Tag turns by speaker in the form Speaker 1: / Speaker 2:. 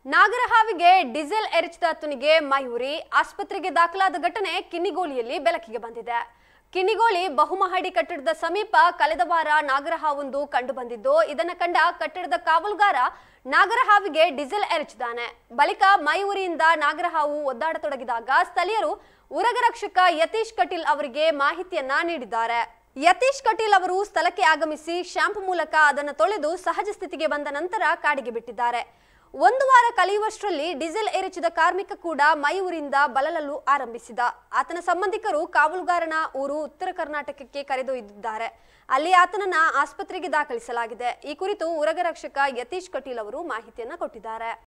Speaker 1: ನಾಗರಹಾವಿಗೆ diesel ಎರಚಿದ ತುನಿಗೆ Mayuri ಆಸ್ಪತ್ರೆಗೆ ದಾಖಲಾದ ಘಟನೆ ಕಿನ್ನಿಗೋಳಿಯಲ್ಲಿ ಬೆಳಕಿಗೆ ಬಂದಿದೆ ಕಿನ್ನಿಗೋಳಿ ಬಹುಮಹಡಿ ಕಟ್ಟಡದ ಸಮೀಪ ಕಳೆದ ವಾರ ನಾಗರಹಾವೊಂದು ಕಂಡು ಬಂದಿದ್ದು ಇದನ್ನ ಕಂಡ ಕಟ್ಟಡದ ಕಾವಲುಗಾರ ನಾಗರಹಾವಿಗೆ ಡೀಸೆಲ್ ಎರಚಿದ್ದಾನೆ ಬಳಿಕ ಮಯೂರಿಯಿಂದ ನಾಗರಹಾವು ಒದ್ದಾಡತೊಡಗಿದಾಗ ಸ್ಥಳೀಯರು ಉರಗರಕ್ಷಕ ಯತೀಶ್ ಕಟೀಲ್ ಅವರಿಗೆ ಮಾಹಿತಿಯನ್ನ ನೀಡಿದ್ದಾರೆ ಯತೀಶ್ ಕಟೀಲ್ ಅವರು ಸ್ಥಳಕ್ಕೆ ಆಗಮಿಸಿ ಶಾಂಪು ಮೂಲಕ ಅದನ್ನು ತೊಳೆದು ಸಹಜ ಸ್ಥಿತಿಗೆ ಬಂದ ನಂತರ ಕಾಡಿಗೆ ಬಿಟ್ಟಿದ್ದಾರೆ ಒಂದು ವಾರ ಕಳೆಯುವಷ್ಟರಲ್ಲಿ ಡೀಸೆಲ್ ಎರಚಿದ ಕಾರ್ಮಿಕ ಕೂಡ ಮೈ ಊರಿಂದ ಬಲಲಲು ಆರಂಭಿಸಿದ ಆತನ ಸಂಬಂಧಿಕರು ಕಾವಲುಗಾರನ ಊರು ಉತ್ತರ ಕರ್ನಾಟಕಕ್ಕೆ ಕರೆದೊಯ್ದಿದ್ದಾರೆ ಅಲ್ಲಿ ಆತನನ್ನ ಆಸ್ಪತ್ರೆಗೆ ದಾಖಲಿಸಲಾಗಿದೆ ಈ ಕುರಿತು ಉರಗರಕ್ಷಕ ಯತೀಶ್ ಕಟೀಲ್ ಅವರು ಮಾಹಿತಿಯನ್ನ ಕೊಟ್ಟಿದ್ದಾರೆ